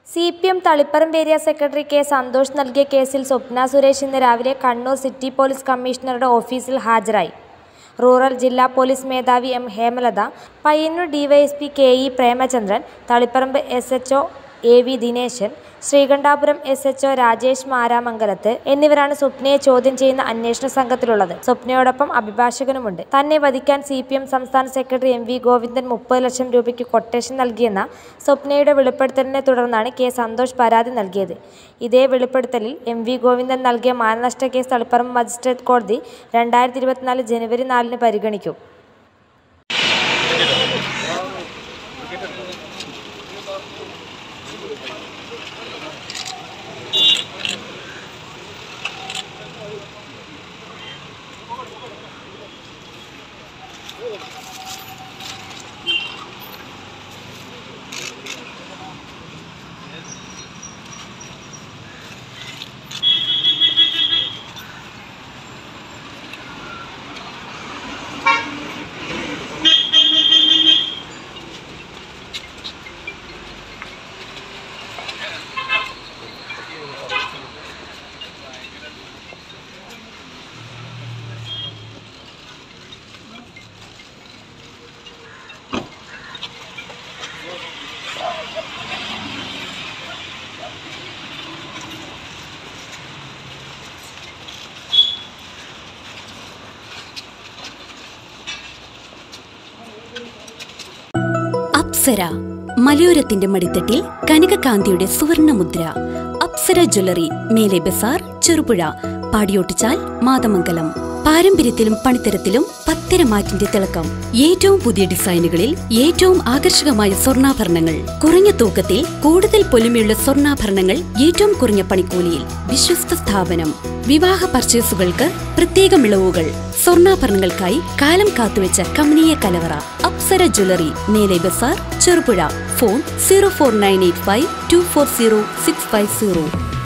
C P M Taliparamba area secretary K Santhosh നൽകിയ കേസിൽ സ്വപ്ന സുരേഷ് ഇന്ന് രാവിലെ കണ്ണൂർ സിറ്റി പോലീസ് കമ്മീഷണറുടെ ഓഫീസിൽ ഹാജരായി റൂറൽ ജില്ലാ പോലീസ് മേധാവി M Hemalatha Payyanur DYSP K E Premachandran Taliparamba S H O A V Dineshan Sreekandapuram S H O Rajesh Maramangalath എന്നിവരാണ് സ്വപ്നയെ ചോദ്യം ചെയ്യുന്ന അന്വേഷണ സംഘത്തിലുള്ളത് സ്വപ്നയോടൊപ്പം അഭിഭാഷകനുമുണ്ട് തന്നെ വധിക്കാൻ സി പി എം സംസ്ഥാന സെക്രട്ടറി എം വി ഗോവിന്ദൻ മുപ്പത് ലക്ഷം രൂപയ്ക്ക് കൊട്ടേഷൻ നൽകിയെന്ന സ്വപ്നയുടെ വെളിപ്പെടുത്തലിനെ തുടർന്നാണ് കെ സന്തോഷ് പരാതി നൽകിയത് ഇതേ വെളിപ്പെടുത്തലിൽ എം വി ഗോവിന്ദൻ നൽകിയ മാനനഷ്ട കേസ് തളിപ്പറമ്പ് മജിസ്ട്രേറ്റ് കോടതി രണ്ടായിരത്തി ഇരുപത്തിനാല് ജനുവരി നാലിന് പരിഗണിക്കും അപ്സര മലയോരത്തിന്റെ മടിത്തട്ടിൽ കനകകാന്തിയുടെ സുവർണമുദ്ര അപ്സര ജ്വല്ലറി മേലെ ബസാർ ചെറുപുഴ പാടിയോട്ടിച്ചാൽ മാതമംഗലം പാരമ്പര്യത്തിലും പണിത്തരത്തിലും പത്തരമാറ്റിന്റെ തിളക്കം ഏറ്റവും പുതിയ ഡിസൈനുകളിൽ ഏറ്റവും ആകർഷകമായ സ്വർണ്ണാഭരണങ്ങൾ കുറഞ്ഞ തൂക്കത്തിൽ കൂടുതൽ പൊലിമയുള്ള സ്വർണ്ണാഭരണങ്ങൾ ഏറ്റവും കുറഞ്ഞ പണിക്കൂലിയിൽ വിശ്വസ്ത സ്ഥാപനം വിവാഹ പർച്ചേസുകൾക്ക് പ്രത്യേക ഇളവുകൾ സ്വർണ്ണാഭരണങ്ങൾക്കായി കാലം കാത്തുവെച്ച കമനീയ കലവറ Apsara jewellery Mele Bazar Cherupuzha phone zero four nine eight five two four zero six five zero